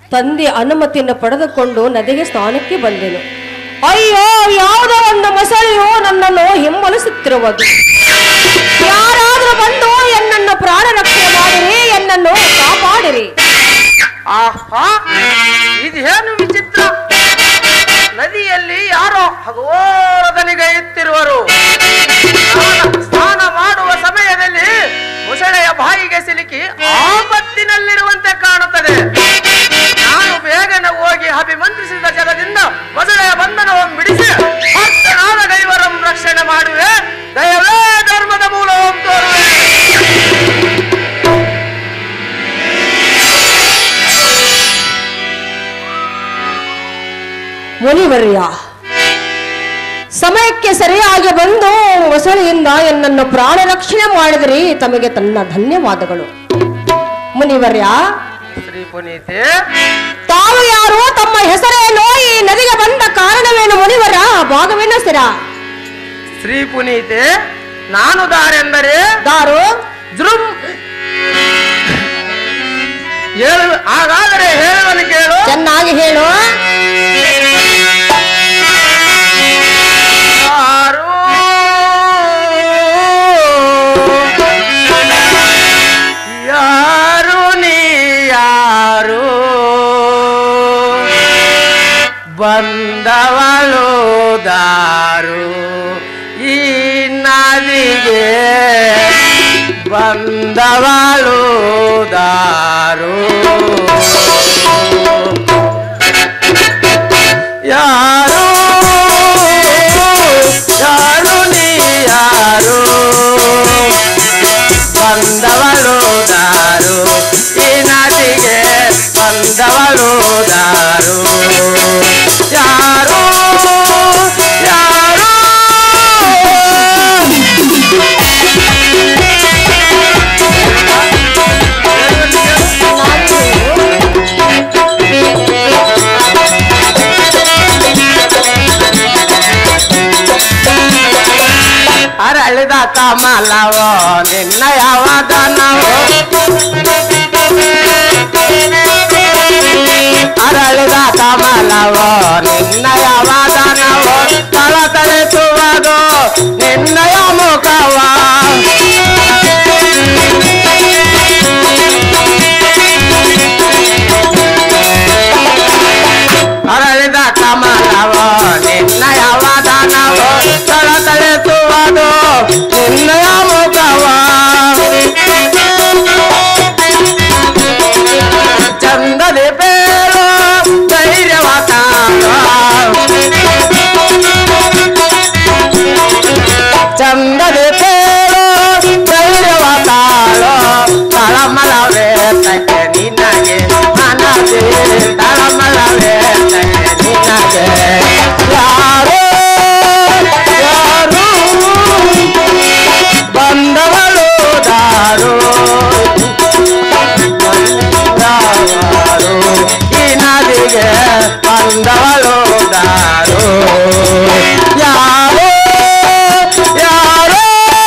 ತಂದೆ ಅನುಮತಿಯನ್ನು ಪಡೆದುಕೊಂಡು ನದಿಗೆ ಸ್ನಾನಕ್ಕೆ ಬಂದೆನು ಅಯ್ಯೋ ಯಾವುದೋ ಒಂದು ಮೊಸಳೆಯು ನನ್ನನ್ನು ಹಿಂಬಲಿಸುತ್ತಿರುವುದು ಯಾರಾದರೂ ಬಂದು ಎನ್ನನ್ನು ಪ್ರಾಣ ರಕ್ಷಣೆ ಮಾಡಿರಿ ಎನ್ನನ್ನು ಕಾಪಾಡಿರಿ ಆಹಾ ಇದೇನು ವಿಚಿತ್ರ ನದಿಯಲ್ಲಿ ಯಾರೋ ಹಗೋರದನಿಗೈಯುತ್ತಿರುವರು ಸ್ನಾನ- ಸ್ನಾನ ಮಾಡುವ ಸಮಯದಲ್ಲಿ ಮುಸಳೆಯ ಬಾಯಿಗೆ ಸಿಲುಕಿ ಆಪತ್ತಿನಲ್ಲಿರುವಂತೆ ಕಾಣುತ್ತದೆ ನಾನು ಬೇಗನೆ ಹೋಗಿ ಅಭಿಮಂತ್ರಿಸಿದ ಜಲದಿಂದ ಮೊಸಳೆಯ ಬಂಧನವನ್ನು ಬಿಡಿಸಿ ಭಕ್ತನಾದ ದೈವರಂ ರಕ್ಷಣೆ ಮಾಡುವೆ ದಯವೇ ಧರ್ಮದ ಮೂಲವಂ ತೋರುವೆ ಮುನಿವರ್ಯ ಸಮಯಕ್ಕೆ ಸರಿಯಾಗಿ ಬಂದು ಮೊಸಳೆಯಿಂದ ಎನ್ನನ್ನು ಪ್ರಾಣ ರಕ್ಷಣೆ ಮಾಡಿದ್ರಿ ತಮಗೆ ತನ್ನ ಧನ್ಯವಾದಗಳು ಮುನಿವರ್ಯ ಶ್ರೀ ಪುನೀತೆ ತಾವು ಯಾರು ತಮ್ಮ ಹೆಸರೇನು ಈ ನದಿಗೆ ಬಂದ ಕಾರಣವೇನು ಮುನಿವರ ಭಾಗವೇನು ಸ್ಥಿರ ಶ್ರೀ ಪುನೀತೆ ನಾನು ದಾರೆಂದರೆ ದಾರು ಜೃಂ ಹೇಳು ಹಾಗಾದರೆ ಹೇಳುವನು ಕೇಳು ಚೆನ್ನಾಗಿ ಹೇಳು ಯಾರು ಯಾರು ನೀ ಯಾರು ಬಂದವಳು ದಾರು ಈ ನದಿಗೆ ಬಂದವಳು ದಾರು ಯಾರು ಯಾರು ನೀ ಯಾರು ಬಂದವಳು ದಾರು ಈ ನದಿಗೆ ಬಂದವಳು ದಾರು ಯಾರು ಯಾರು ಅರಳಿದ ಕಮಲವೋ ನಿನ್ನ ಯಾವದನವೋ ಅರಳಿದ ಕಮಲವೋ ನಿನ್ನ ಯಾವದನವೋ ತಳತಳಿಸುವುದು ನಿನ್ನಯ ಮುಖವ ಅರಳಿದ ಕಮಲವೋ ನಿನ್ನ ಯಾವದನವೋ ತಳತಳಿಸುವುದು ನಿನ್ನಯ ಮುಖವ ಚಂದದೆ ಬೇಳು ಧೈರ್ಯವಾತಾಳ ಚಂದದೆ ಬೇಳು ಧೈರ್ಯವಾತಾಳ ತಳಮಲವೇ ತಕ್ಕೆ ನಿನಗೆ ಮನದೆ ತಳಮಲವೇ ತಕ್ಕೆ ನಿನಗೆ ಯಾರು ಯಾರು ಬಂದವಳು ದಾರು ಬಂದವಳು ಈ ನದಿಗೆ ಬಂದವಳು ದಾರು ಯಾರು ಯಾರು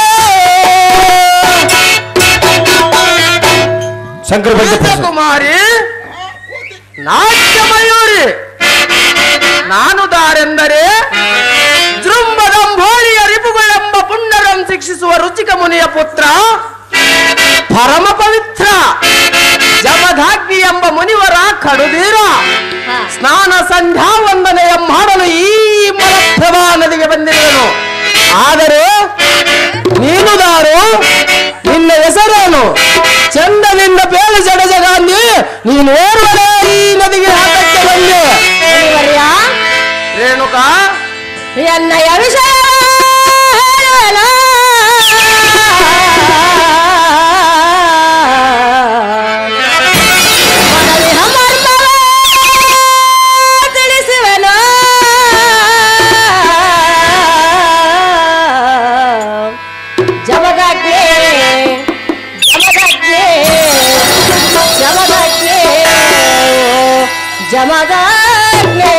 ಶಂಕರ ಕುಮಾರಿ ನಾಟ್ಯ ಮಯೂರಿ ನಾನು ದಾರೆಂದರೆ ಜೃಂಬದಂಭೋಳಿಯ ರಿಪುಗಳೆಂಬ ಪುಂಡರಂ ಶಿಕ್ಷಿಸುವ ರುಚಿಕ ಮುನಿಯ ಪುತ್ರ ಪರಮ ಪವಿತ್ರ ಜಮಧಾಗ್ನಿ ಎಂಬ ಮುನಿವರ ಕಡುದೀರ ಸ್ನಾನ ಸಂಧ್ಯಾ ವಂದನೆಯ ಮಾಡಲು ಈ ಮಲಪ್ರಭಾ ನದಿಗೆ ಬಂದಿರುವೆನು ಆದರೆ ನೀನು ದಾರು ನಿನ್ನ ಹೆಸರೇನು ಚಂದನಿಂದ ಬೇಲು ಜಡಜ ಗಾಂಧಿ ನೀನು ಓರ್ವನೇ ಈ ನದಿಗೆ ಹಾಕಕ್ಕೆ ಬಂದೆ ಮುನಿವರ್ಯ ರೇಣುಕಾ ಎನ್ನಯ ವಿಷಯ ಹೇಳುವೆನು. ಮನವಿನ ಮರ್ಮವೇ ತಿಳಿಸುವೆನು. ಜಮದಗ್ನಿ ಜಮದಗ್ನಿ ಜಮದಗ್ನಿ ಜಮದಗ್ನಿ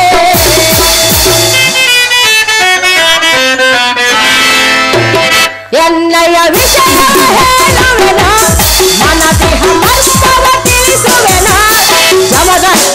ಎನ್ನಯ ವಿಷಯ ಹೇಳುವೆನ ಮನ ದೇಹ ಮಸ್ತವ ತಿಳಿಸುವೆನ ಜಮದ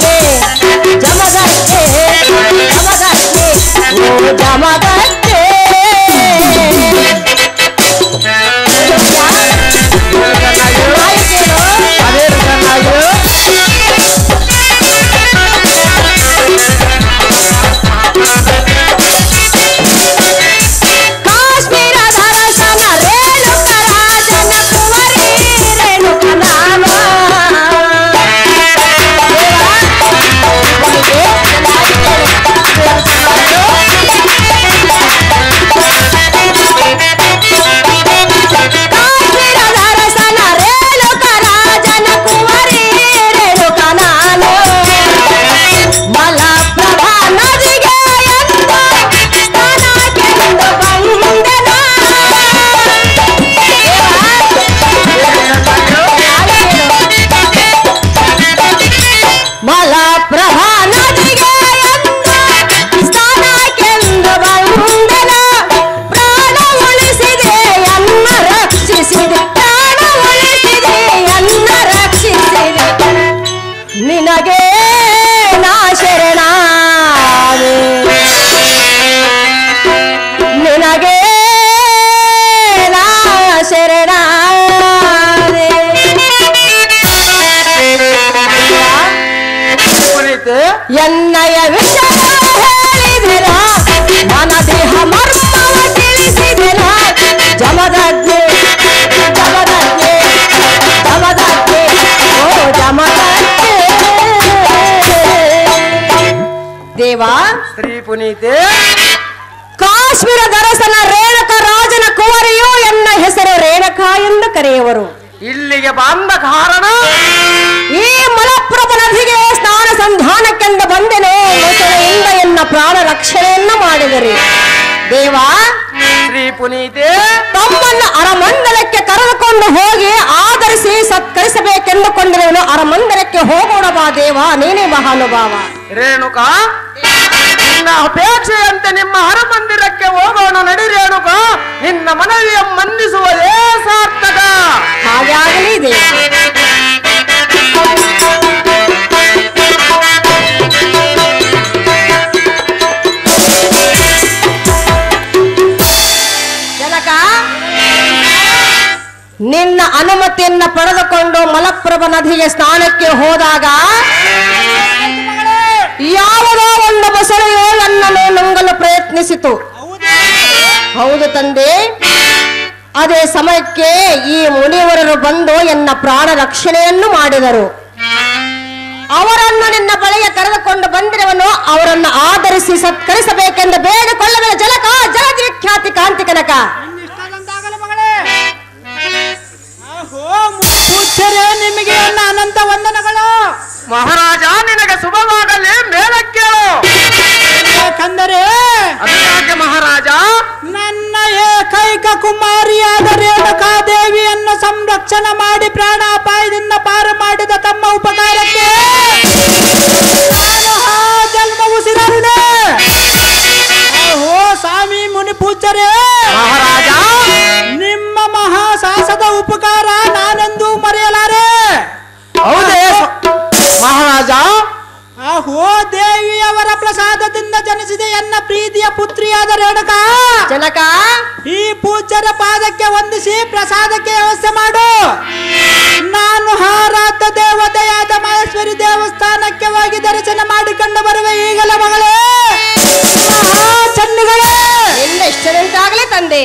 ಎನ್ನಯ ವಿಷಯ ಹೇಳಿದೆನ ನನ್ನ ದೇಹ ಮರ್ಮವ ತಿಳಿಸಿದೆನ ಜಮದಗ್ನಿ ಜಮದಗ್ನಿ ಜಮದಗ್ನಿ ಓ ಜಮದಗ್ನಿ ದೇವಾ ಸ್ತ್ರೀ ಪುನೀತೆ ಕಾಶ್ಮೀರ ದರಸನ ರೇಣುಕ ರಾಜನ ಕುವರಿಯು ಎನ್ನ ಹೆಸರು ರೇಣುಕ ಎಂದು ಕರೆಯುವರು ಇಲ್ಲಿಗೆ ಬಂದ ಕಾರಣ ಈ ಮಲಪ್ರಭು ನದಿಗೆ ಸ್ನಾನ ಸಂಧಾನಕ್ಕೆಂದು ಬಂದೆನು ಮೊಸಳೆಯಿಂದ ಎನ್ನ ಪ್ರಾಣ ರಕ್ಷಣೆಯನ್ನು ಮಾಡಿದರು ದೇವಾ ಸ್ತ್ರೀ ಪುನೀತೆ ತಮ್ಮನ್ನ ಅರಮಂಡಲಕ್ಕೆ ಕರೆದುಕೊಂಡು ಹೋಗಿ ಆಧರಿಸಿ ಸತ್ಕರಿಸಬೇಕೆಂದುಕೊಂಡಿರುವನು ಅರಮಂಡಲಕ್ಕೆ ಹೋಗೋಣ ಬಾ ದೇವ ನೀನೇ ಮಹಾನುಭಾವ ರೇಣುಕ ನಿನ್ನ ಅಪೇಕ್ಷೆಯಂತೆ ನಿಮ್ಮ ಹರಮಂದಿರಕ್ಕೆ ಹೋಗೋಣ ನಡಿ ರೇಣುಕ ನಿನ್ನ ಮನವಿಯ ಮನ್ನಿಸುವುದೇ ಸಾರ್ಥಕ ಹಾಗೆ ಆಗಲಿ ದೇವ ಜನಕ ನಿನ್ನ ಅನುಮತಿಯನ್ನ ಪಡೆದುಕೊಂಡು ಮಲಪ್ರಭ ನದಿಗೆ ಸ್ನಾನಕ್ಕೆ ಹೋದಾಗ ಯಾವುದೋ ಒಂದು ಮೊಸಳೆಯು ನನ್ನನ್ನು ನುಂಗಲು ಪ್ರಯತ್ನಿಸಿತು ಹೌದು ತಂದೆ ಅದೇ ಸಮಯಕ್ಕೆ ಈ ಮುನಿವರರು ಬಂದು ಎನ್ನ ಪ್ರಾಣ ರಕ್ಷಣೆಯನ್ನು ಮಾಡಿದರು ಅವರನ್ನು ನಿನ್ನ ಬಳಿಗೆ ಕರೆದುಕೊಂಡು ಬಂದಿರುವನು ಅವರನ್ನು ಆಧರಿಸಿ ಸತ್ಕರಿಸಬೇಕೆಂದು ಬೇಡಿಕೊಳ್ಳುವ ಜಲಕ ಜಲದಿ ಖ್ಯಾತಿ ಕಾಂತಿ ಕನಕ ಇನ್ನಿಷ್ಟದಂತಾಗಲಿ ಮಗಳೇ ಆಹೋ ಪೂಜ್ಯರೇ ನಿಮಗೆ ನನ್ನ ಅನಂತ ವಂದನಗಳು ಮಹಾರಾಜ ನಿನಗೆ ಶುಭವಾಗಲಿ ಮೇಲಕ್ಕೇಳು ಯಾಕಂದರೆ ಅದಕ್ಕಾಗಿ ಮಹಾರಾಜ ನನ್ನ ಏಕೈಕ ಕುಮಾರಿಯಾದ ರೇಣುಕಾದೇವಿಯನ್ನು ಸಂರಕ್ಷಣೆ ಮಾಡಿ ಪ್ರಾಣಾಪಾಯದಿಂದ ಪಾರು ಮಾಡಿದ ತಮ್ಮ ಉಪಕಾರಕ್ಕೆ ನಾನು ಆ ಜನ್ಮ ಉಸಿರರುಡೆ ಓಹೋ ಸ್ವಾಮಿ ಮುನಿ ಪೂಜ್ಯರೇ ಮಹಾರಾಜ ನಿಮ್ಮ ಮಹಾ ಸಾಹಸದ ಉಪಕಾರ ನಾನೆಂದೂ ಮರೆಯಲಾರೆ ಹೌದೇ ಮಹಾರಾಜ ಆಹೋ ದೇವಿಯವರ ಪ್ರಸಾದದಿಂದ ಜನಿಸಿದ ಎನ್ನ ಪ್ರೀತಿಯ ಪುತ್ರಿಯಾದ ರೇಣುಕ ಜನಕ ಈ ಪೂಜ್ಯರ ಪಾದಕ್ಕೆ ವಂದಿಸಿ ಪ್ರಸಾದಕ್ಕೆ ವ್ಯವಸ್ಥೆ ಮಾಡು ನಾನು ಹಾರಾದ ದೇವತೆಯಾದ ಮಹೇಶ್ವರಿ ದೇವಸ್ಥಾನಕ್ಕೆ ಹೋಗಿ ದರ್ಶನ ಮಾಡಿಕೊಂಡು ಬರುವೆ ಈಗಲೇ ಮಗಳೇ ಮಹಾ ಚನ್ನುಗಳೇ ನಿನ್ನ ಇಷ್ಟದಂತಾಗಲಿ ತಂದೆ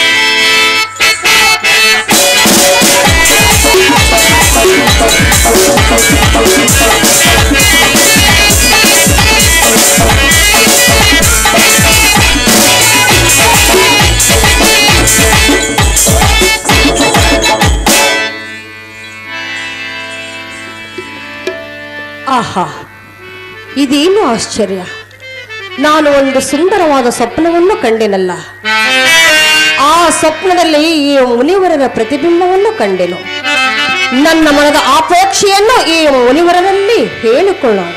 ಆಹಾ ಇದೇನು ಆಶ್ಚರ್ಯ ನಾನು ಒಂದು ಸುಂದರವಾದ ಸ್ವಪ್ನವನ್ನು ಕಂಡೆನಲ್ಲ ಆ ಸ್ವಪ್ನದಲ್ಲಿ ಈ ಮುನಿವರರ ಪ್ರತಿಬಿಂಬವನ್ನು ಕಂಡೆನು ನನ್ನ ಮನದ ಆಪೇಕ್ಷೆಯನ್ನು ಈ ಮುನಿವರರಲ್ಲಿ ಹೇಳಿಕೊಳ್ಳೋಣ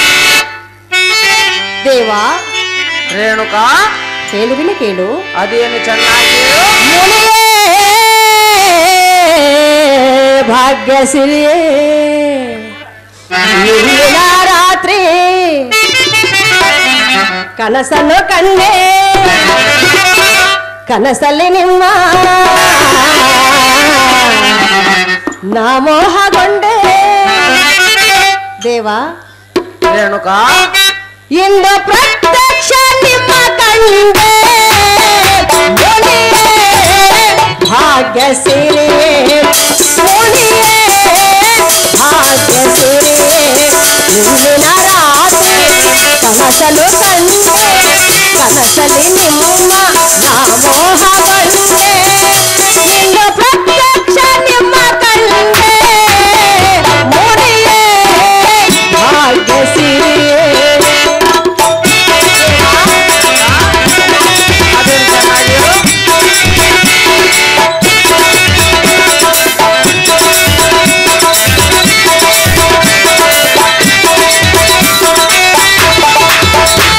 ದೇವ ರೇಣುಕ ಕೇಳುವಿನ ಕೇಳು ಅದೇನು ಚೆನ್ನಾಗಿ ಮುನಿಯೇ ಭಾಗ್ಯಸಿರಿಯೇ ಇಂದಿನ ರಾತ್ರಿ ಕನಸನ್ನು ಕಂಡೆ ಕನಸಲ್ಲಿ ನಿಮ್ಮ ನಾಮೋಹಗೊಂಡೆ ದೇವ ರೇಣುಕ ಇಂದು ಪ್ರತ್ಯಕ್ಷ ನಿಮ್ಮ ಕಂಡೆ ಮುನಿಯೇ ಭಾಗ್ಯ ಸಿರಿಯೇ ಮುನಿಯೇ ಭಾಗ್ಯ ಸಿರಿಯೇ ಇಂದಿನ ರಾತ್ರಿ ಕನಸಲು ಕಂಡೆ ಕನಸಲಿ ನಿಮ್ಮ ನಾಮೋಹಗೊಂಡೆ ಇಂದು ಪ್ರತ್ಯಕ್ಷ ನಿಮ್ಮ ಕಂಡೆ ಮುನಿಯೇ ಭಾಗ್ಯ ಸಿರಿಯೇ ಅದೇನು ಚೆನ್ನಾಗಿ ಿ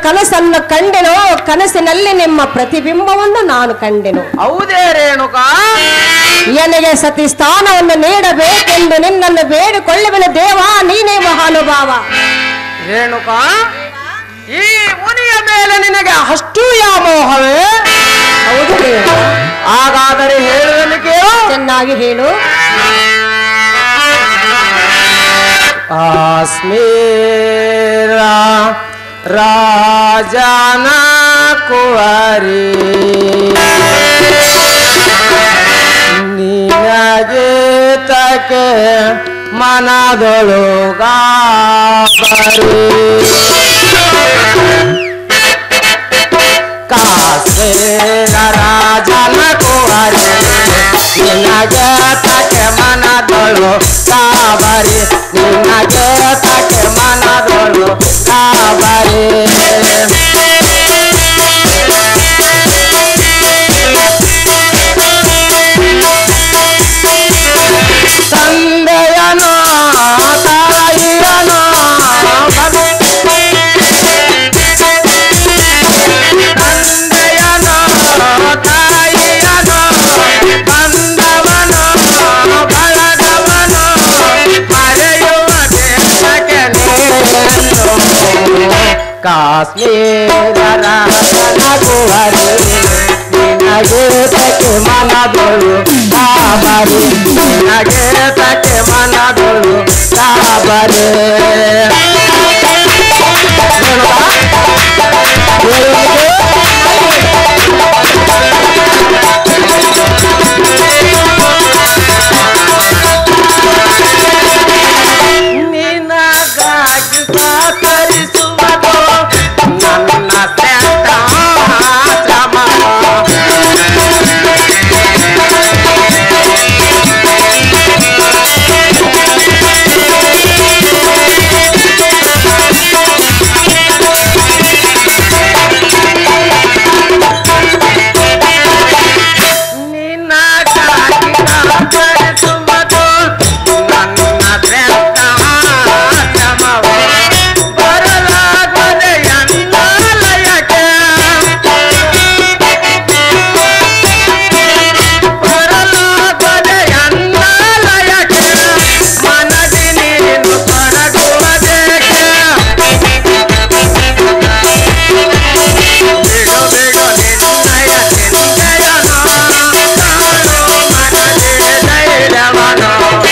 ಕನಸನ್ನು ಕಂಡೆನು ಕನಸಿನಲ್ಲಿ ನಿಮ್ಮ ಪ್ರತಿಬಿಂಬವನ್ನು ನಾನು ಕಂಡೆನು ಹೌದೇ ರೇಣುಕಾ ನನಗೆ ಸತಿ ಸ್ಥಾನವನ್ನು ನೀಡಬೇಕೆಂದು ನಿನ್ನನ್ನು ಬೇಡಿಕೊಳ್ಳುವೆನು ದೇವ ನೀನೇ ಮಹಾನುಭಾವ ರೇಣುಕಾ ಈ ಮುನಿಯ ಮೇಲೆ ನಿನಗೆ ಅಷ್ಟು ವ್ಯಾಮೋಹವೇ ಹೌದು ದೇವ ಹಾಗಾದರೆ ಹೇಳುವನು ಕೇಳು ಚೆನ್ನಾಗಿ ಹೇಳು ಕಾಶ್ಮೀರ ರಾಜನ ಕುವರಿ ನಿನಗೆ ತಕೆ ಮನದೊಳು ಗಾಬರಿ ಕಾಶ್ಮೀರ ರಾಜನ ಕುವರಿ ನಿನಗೆ ತಕೆ ಮನದೊಳು ಕಾಬರಿ ನಿನಗೆ ತಕೆ ಮನದೊಳು ಕಾಬರಿ ತಂದೆಯನೋ ತಾಯಿಯನೋ ತಂದೆಯನೋ ತಾಯಿಯನೋ ಬಂದವನೋ ಬಳಗವನೋ ಮರೆಯುವ ದೇಶಕ್ಕೆ ನೀನು ಕಾಶ್ಮೀರ ರಾಜನ ಕುವರಿ ನಿನಗೆ ತಕ್ಕೆ ಮನದೊಳು ಕಾಬರಿ ನಿನಗೆ ತಕ್ಕೆ ಮನದೊಳು ಕಾಬರಿ ನಿನಗಾಗಿ ಸಹಕರಿಸುವುದು ನನ್ನ ಸ್ನೇಹ ಶ್ರಮ ನಿನಗಾಗಿ ಸಹಕರಿಸುವುದು ನನ್ನ ಸ್ನೇಹ ಶ್ರಮವು ಬರಲಾಗದೆ ಎಲ್ಲ ಲಯಕ್ಕೆ ಬರಲಾಗದೆ ಎಲ್ಲ ಲಯಕ್ಕೆ ಮನದಿ ನೀನು ತೊಡಗುವುದೇಕೆ ಬಿಡು ಬಿಡು ನಿನ್ನಯ ಚಿಂತೆಯನು ತಾಳು ಮನದಿ ಧೈರ್ಯವನು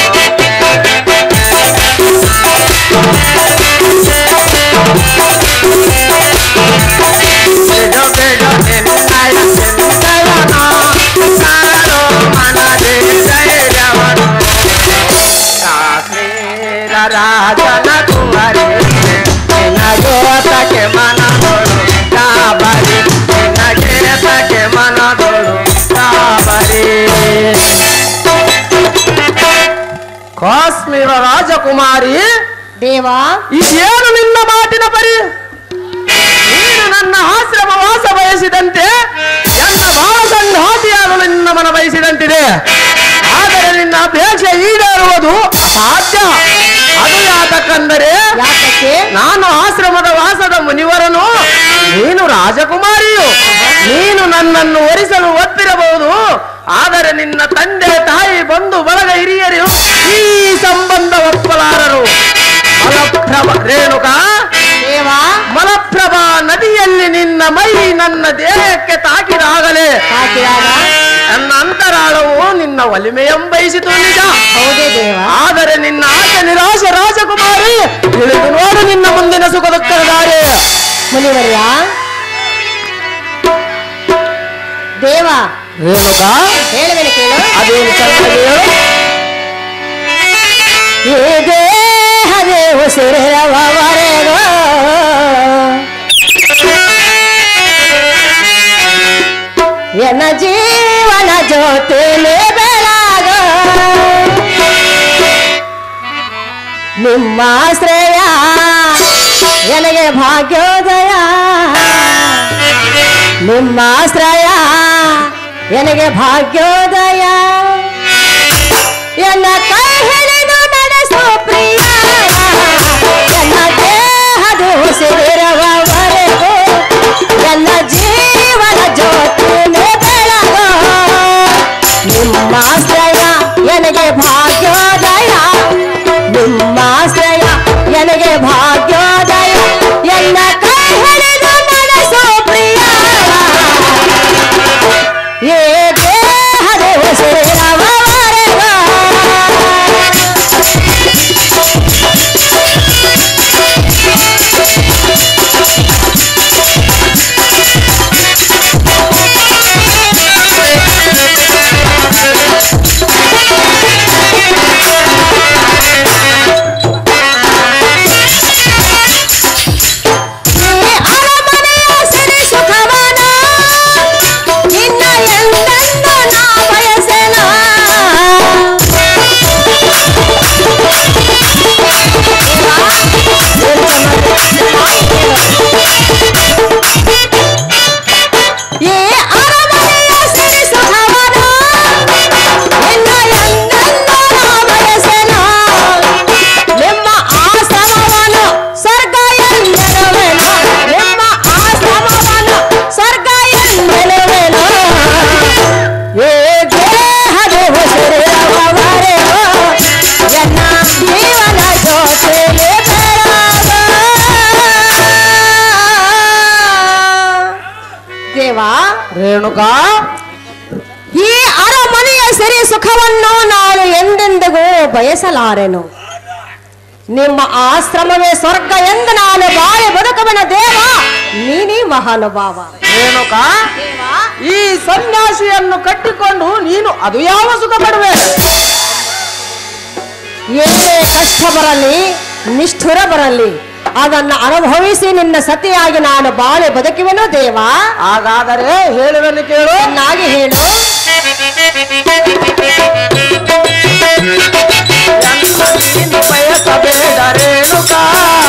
ಬಿಡು ಬಿಡು ನಿನ್ನಯ ಚಿಂತೆಯನು ತಾಳು ಮನದಿ ಧೈರ್ಯವನು ಕಾಶ್ಮೀರ ರಾಜನ ಕುವರಿ ನಿನಗೆ ತಕೆ ಮನದೊಳು ಕಾಬರಿ ನಿನಗೆ ತಕೆ ಮನದೊಳು ಕಾಬರಿ ಕಾಶ್ಮೀರ ರಾಜಕುಮಾರಿ ದೇವ ಇದೇನು ನಿನ್ನ ಮಾತಿನ ಪರಿ ನೀನು ನನ್ನ ಆಶ್ರಮ ವಾಸ ಬಯಸಿದಂತೆ ನನ್ನ ಬಾಳ ಸಂಘಾತಿಯಾಗಲು ನಿನ್ನ ಮನ ಬಯಸಿದಂತಿದೆ ಆದರೆ ನಿನ್ನ ಅಪೇಕ್ಷೆ ಈಡೇರುವುದು ಅಸಾಧ್ಯ ಅದು ಯಾತಕ್ಕಂದರೆ ಯಾತಕ್ಕೆ ನಾನು ಆಶ್ರಮದ ವಾಸದ ಮುನಿವರನು ನೀನು ರಾಜಕುಮಾರಿಯು ನೀನು ನನ್ನನ್ನು ಒರಿಸಲು ಒಪ್ಪಿರಬಹುದು ಆದರೆ ನಿನ್ನ ತಂದೆ ತಾಯಿ ಬಂಧು ಬಳಗ ಹಿರಿಯರು ಈ ಸಂಬಂಧ ಒಪ್ಪಲಾರರು ಮಲಪ್ರಭ ರೇಣುಕಾ ದೇವ ಮಲಪ್ರಭಾ ನದಿಯಲ್ಲಿ ನಿನ್ನ ಮೈ ನನ್ನ ದೇಹಕ್ಕೆ ತಾಕಿದಾಗಲೇ ಹಾಕಿದಾಗ ನನ್ನ ಅಂತರಾಳವು ನಿನ್ನ ಒಲಿಮೆಯಂಬಯಿಸಿತು ನಿಜ ಹೌದೇ ದೇವ ಆದರೆ ನಿನ್ನ ಆಸೆ ನಿರಾಶೆ ರಾಜಕುಮಾರಿ ತಿಳಿದು ನೋಡು ನಿನ್ನ ಮುಂದಿನ ಸುಖ ದುಃಖದ ದಾರಿ ಮುನಿವರ್ಯ ದೇವ ರೇಣುಕಾ ಹೇಳುವೆನು ಕೇಳು ಅದೇನು ಚೆನ್ನಾಗಿ ಹೇಳು ಈ ದೇಹದೇ ಉಸಿರವರೆಗೂ ಎನ್ನ ಜೀವನ ಜ್ಯೋತಿಲಿ ಬೆಳಗ ನಿಮ್ಮ ಆಶ್ರಯ ನನಗೆ ಭಾಗ್ಯೋದಯ ನಿಮ್ಮ ಆಶ್ರಯ ನನಗೆ ಭಾಗ್ಯೋದಯ ಎನ್ನ ಕೈ ಹಿಡಿದು ನಡೆಸೋ ಪ್ರಿಯ ಎನ್ನ ದೇಹದ ಉಸಿರಿರುವವರೆಗೂ ನಿಮ್ಮಾಶ್ರಯ ನನಗೆ ಭಾಗ್ಯೋದಯ ನಿಮ್ಮಾಶ್ರಯ ನನಗೆ ಭಾಗ್ಯೋದಯ ಎಲ್ಲ ಕೈ ಹಿಡಿದು ನಡೆಸೋ ಪ್ರಿಯ ಏ ದೇಹದ ಉಸಿರವರೆಗ ಈ ಅರಮನೆಯ ಸಿರಿ ಸುಖವನ ನಿನ್ನ ಎಂದೆಂದು ನಾ ಬಯಸೆನ ಈ ಅರಮನೆಯ ಸಿರಿ ಸುಖವನ ನಿನ್ನ ಎಂದೆಂದು ನಾ ಬಯಸೆನ ನಿಮ್ಮ ಆಶ್ರಮವನ್ನು ಸ್ವರ್ಗ ಎಂದೆನುವೆನು ನಿಮ್ಮ ಆಶ್ರಮವನ್ನು ಸ್ವರ್ಗ ಎಂದೆನುವೆನು ಏ ದೇಹದ ಉಸಿರಿರುವವರೆಗೂ ಎನ್ನ ಜೀವನ ಜ್ಯೋತಿಲಿ ಬೆಳಗ. ದೇವಾ ರೇಣುಕಾ ಈ ಅರಮನೆಯ ಸಿರಿ ಸುಖವನ್ನು ನಾನು ಎಂದೆಂದಿಗೂ ಬಯಸಲಾರೆನು ನಿಮ್ಮ ಆಶ್ರಮವೇ ಸ್ವರ್ಗ ಎಂದು ನಾನು ಬಾಳೆ ಬದುಕವನ ದೇವ ನೀನೇ ಮಹಾನುಭಾವ ರೇಣುಕಾ ಈ ಸನ್ಯಾಸಿಯನ್ನು ಕಟ್ಟಿಕೊಂಡು ನೀನು ಅದು ಯಾವ ಸುಖ ಪಡುವೆ ಏನೇ ಕಷ್ಟ ಬರಲಿ ನಿಷ್ಠುರ ಬರಲಿ ಅದನ್ನು ಅನುಭವಿಸಿ ನಿನ್ನ ಸತಿಯಾಗಿ ನಾನು ಬಾಳೆ ಬದುಕುವೆನು ದೇವ ಹಾಗಾದರೆ ಹೇಳುವೆನು ಕೇಳು ಚೆನ್ನಾಗಿ ಹೇಳು ನೀನು ಬಯಸಬೇಡ ರೇಣುಕಾ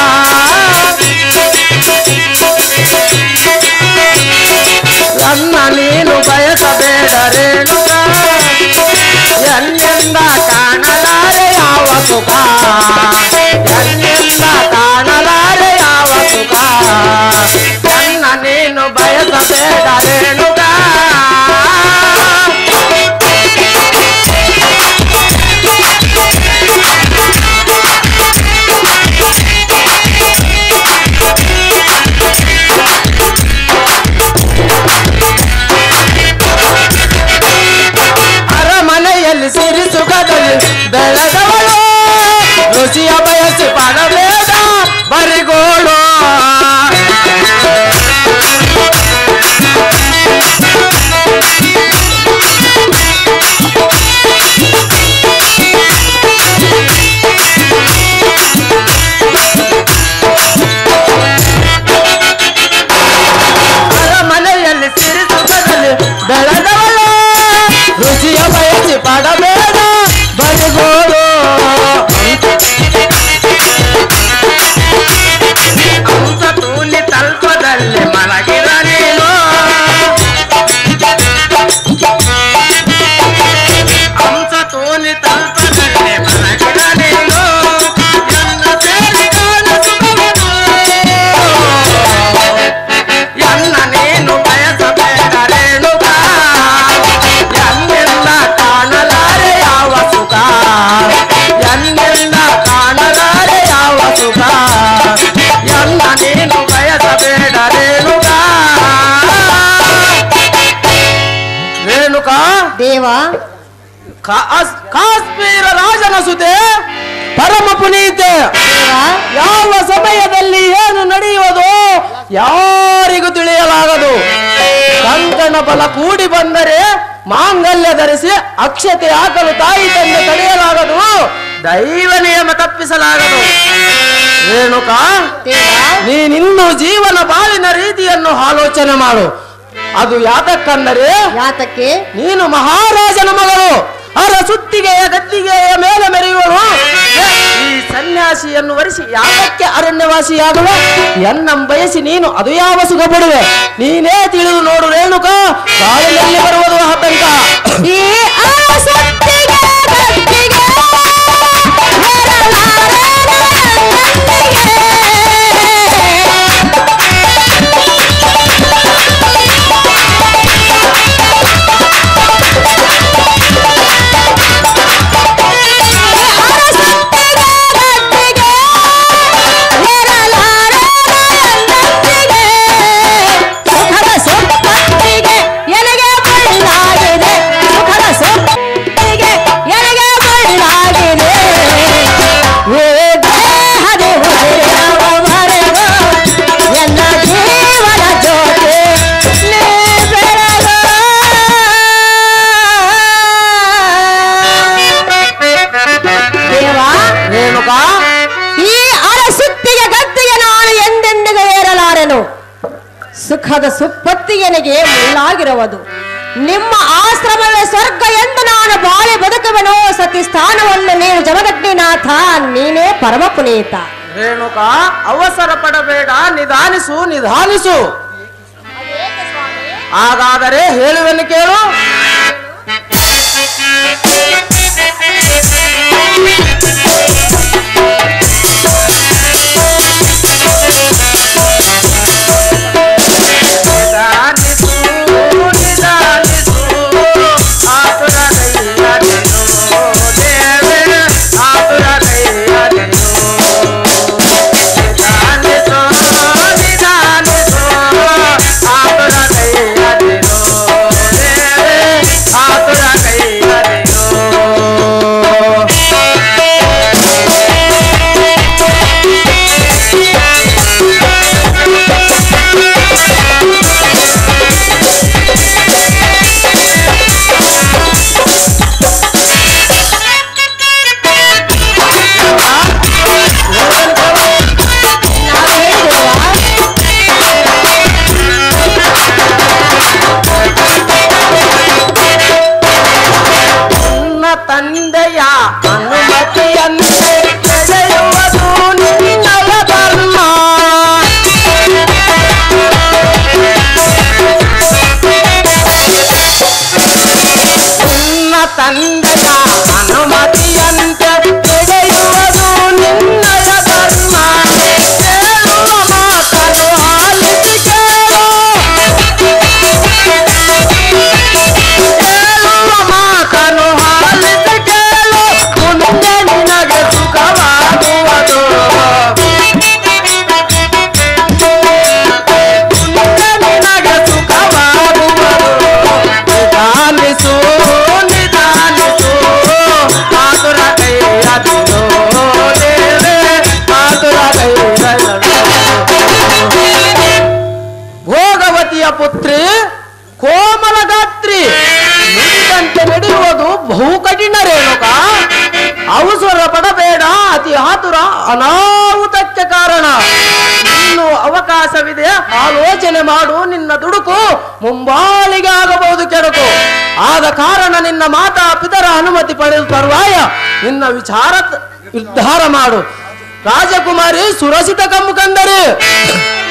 ನನ್ನ ನೀನು ಬಯಸಬೇಡ ರೇಣುಕಾ ಎನ್ನಿಂದ ಕಾಣಲಾರೆ ಯಾವ ಸುಖ ಎನ್ನಿಂದ ಕಾಣಲಾರೆ ಯಾವ ಸುಖ ನನ್ನ ನೀನು ಬಯಸಬೇಡ ರೇಣುಕಾ ಅರಮನೆಯಲ್ಲಿ ಸಿರಿ ಸುಖದಲ್ಲಿ ಬೆಳೆದವಳು ರುಚಿಯ ಬಯಸಿ ಪಡಬೇಡ ಬರಿಗೋಳು ಅರಮನೆಯಲ್ಲಿ ಸಿರಿ ಸುಖದಲ್ಲಿ ಬೆಳೆದವಳು ರುಚಿಯ ಬಯಸಿ ಪಡಬೇಡ ಬರಿಗೋಳು ಹಂಸ ತೂಲಿ ತಲ್ಪದಲ್ಲಿ ಮಲಗಿದ ನೀನು ಹಂಸ ತೂಲಿ ತಲ್ಪದಲ್ಲಿ ಮಲಗಿದ ನೀನು ಎನ್ನ ಸೇರಿ ಕಾಣ ಸುಖವನು. ಎನ್ನ ನೀನು ಬಯಸಬೇಡ ರೇಣುಕಾ ಎನ್ನಿಂದ ಕಾಣಲಾರೆ ಯಾವ ಸುಖ ಎನ್ನಿಂದ ಕಾಣಲಾರೆ ಯಾವ ಸುಖ ಎನ್ನ ನೀನು ಬಯಸಬೇಡ ರೇಣುಕಾ ರೇಣುಕಾ ದೇವ ಕಾಸ್- ಕಾಶ್ಮೀರ ರಾಜನ ಸುತೆ ಪರಮ ಪುನೀತೆ ದೇವ ಯಾವ ಸಮಯದಲ್ಲಿ ಏನು ನಡೆಯುವುದು ಯಾರಿಗೂ ತಿಳಿಯಲಾಗದು ಕಂಕಣ ಬಲ ಕೂಡಿ ಬಂದರೆ ಮಾಂಗಲ್ಯ ಧರಿಸಿ ಅಕ್ಷತೆ ಹಾಕಲು ತಾಯಿ ತಂದೆ ತಡೆಯಲಾಗದು ದೈವ ನಿಯಮ ತಪ್ಪಿಸಲಾಗದು ರೇಣುಕಾ ದೇವ ನೀನಿನ್ನು ಜೀವನ ಬಾಳಿನ ರೀತಿಯನ್ನು ಆಲೋಚನೆ ಮಾಡು ಅದು ಯಾತಕ್ಕಂದರೆ ಯಾತಕ್ಕೆ ನೀನು ಮಹಾರಾಜನ ಮಗಳು ಅರ ಸುತ್ತಿಗೆಯ ಗದ್ದಿಗೆಯ ಮೇಲೆ ಮೆರೆಯುವಳು ಈ ಸನ್ಯಾಸಿಯನ್ನು ವರಿಸಿ ಯಾತಕ್ಕೆ ಅರಣ್ಯವಾಸಿಯಾಗುವ ಎನ್ನಂ ಬಯಸಿ ನೀನು ಅದು ಯಾವ ಸುಖ ಪಡುವೆ ನೀನೇ ತಿಳಿದು ನೋಡು ರೇಣುಕ ಬಾಳಿನಲ್ಲಿ ಬರುವುದು ಆತಂಕ ಈ ಆಸಕ್ತಿಗೆ ಗಟ್ಟಿಗೆ ದುಃಖದ ಸುಪ್ಪತ್ತಿಗೆನಿಗೆ ಮುಳ್ಳಾಗಿರುವುದು ನಿಮ್ಮ ಆಶ್ರಮವೇ ಸ್ವರ್ಗ ಎಂದು ನಾನು ಬಾಳಿ ಬದುಕುವೆನೋ ಸತಿ ಸ್ಥಾನವನ್ನು ನೀನು ಜಮದಗ್ನಿನಾಥ ನೀನೇ ಪರಮ ಪುನೀತ ರೇಣುಕ ಅವಸರ ಪಡಬೇಡ ನಿಧಾನಿಸು ನಿಧಾನಿಸು ಹಾಗಾದರೆ ಹೇಳುವೆನು ಕೇಳು ನಿಧಾನಿಸು ನಿಧಾನಿಸು ಆತುರ ಕೈಯದೆನು ದೇವೆ ಆತುರ ಕೈಯದೆನು ನಿಧಾನಿಸು ನಿಧಾನಿಸು ಆತುರ ಕೈಯದೆನು ದೇವೆ ಆತುರ ಕೈಯದೆನು ನನ್ನ ತಂದೆಯ ಅನುಮತಿಯಂತೆ ನಡೆಯುವುದು ನಿನ್ನಯ ಧರ್ಮ ನಿನ್ನ ತಂದೆಯ ಅನುಮತಿಯಂತೆ ನಡೆಯುವುದು ನಿನ್ನಯ ಧರ್ಮ ಕೇಳುವ ಮಾತನ್ನು ಆಲಿಸಿ ಕೇಳು ಕೇಳುವ ಮಾತನ್ನು ಆಲಿಸಿ ಕೇಳು ಮುಂದೆ ನಿನಗೆ ಸುಖವಾಗುವುದು ಮುಂದೆ ನಿನಗೆ ಸುಖವಾಗುವುದು ನಿಧಾನಿಸು ನಿಧಾನಿಸು ಆತುರ ಕೈಯದಿರು ದೇವೆ ಆತುರ ಕೈಯದಿರು ಭೋಗವತಿಯ ಪುತ್ರಿ ಕೋಮಲ ಗಾತ್ರಿ ನುಡಿದಂತೆ ನಡೆಯುವುದು ಬಹು ಕಠಿಣ ರೇಣುಕ ಅವಸರ ಪಡಬೇಡ ಅತಿ ಆತುರ ಅನಾಹುತಕ್ಕೆ ಕಾರಣ ಇನ್ನು ಅವಕಾಶವಿದೆ ಆಲೋಚನೆ ಮಾಡು ನಿನ್ನ ದುಡುಕು ಮುಂಬಾಳಿಗೆ ಆಗಬಹುದು ಕೆಡುಕು ಆದ ಕಾರಣ ನಿನ್ನ ಮಾತಾ ಪಿತರ ಅನುಮತಿ ಪಡೆದು ತರುವಾಯ ನಿನ್ನ ವಿಚಾರ ನಿರ್ಧಾರ ಮಾಡು ರಾಜಕುಮಾರಿ ಸುರಸಿತ ಕಮ್ಮು ಕಂದರೆ